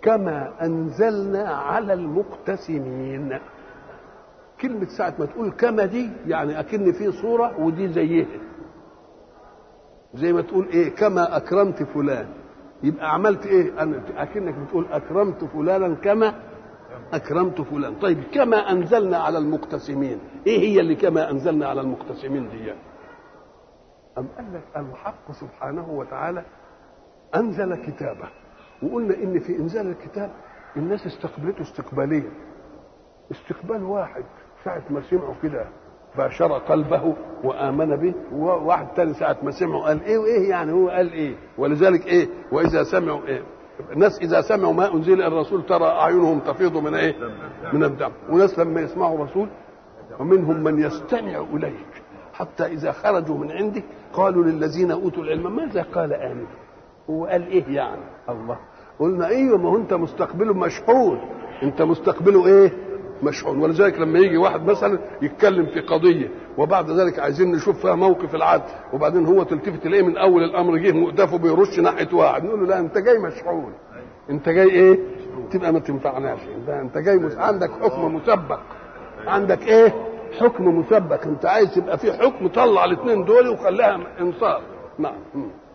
كما انزلنا على المقتسمين كلمة ساعة ما تقول كما دي يعني أكن في صورة ودي زيها زي ما تقول إيه كما أكرمت فلان يبقى عملت إيه أنا أكنك بتقول أكرمت فلانا كما أكرمت فلان طيب كما أنزلنا على المقتسمين إيه هي اللي كما أنزلنا على المقتسمين دي أم قال لك الحق سبحانه وتعالى أنزل كتابه وقلنا إن في إنزال الكتاب الناس استقبلته استقباليا استقبال واحد ساعة ما سمعوا كده باشر قلبه وآمن به وواحد تاني ساعة ما سمعوا قال إيه وإيه يعني هو قال إيه ولذلك إيه وإذا سمعوا إيه الناس إذا سمعوا ما أنزل إلى الرسول ترى أعينهم تفيض من إيه من الدم وناس لما يسمعوا رسول ومنهم من يستمع إليك حتى إذا خرجوا من عندك قالوا للذين أوتوا العلم ماذا قال آنفا هو قال إيه يعني الله قلنا ايوه ما هو انت مستقبله مشحون انت مستقبله ايه مشحون ولذلك لما يجي واحد مثلا يتكلم في قضيه وبعد ذلك عايزين نشوف فيها موقف العدل وبعدين هو تلتفت تلاقيه من اول الامر جه مؤدفه بيرش ناحيه واحد نقول له لا انت جاي مشحون انت جاي ايه تبقى ما تنفعناش انت انت جاي مس... عندك حكم مسبق عندك ايه حكم مسبق انت عايز يبقى في حكم طلع الاثنين دول وخليها انصاف نعم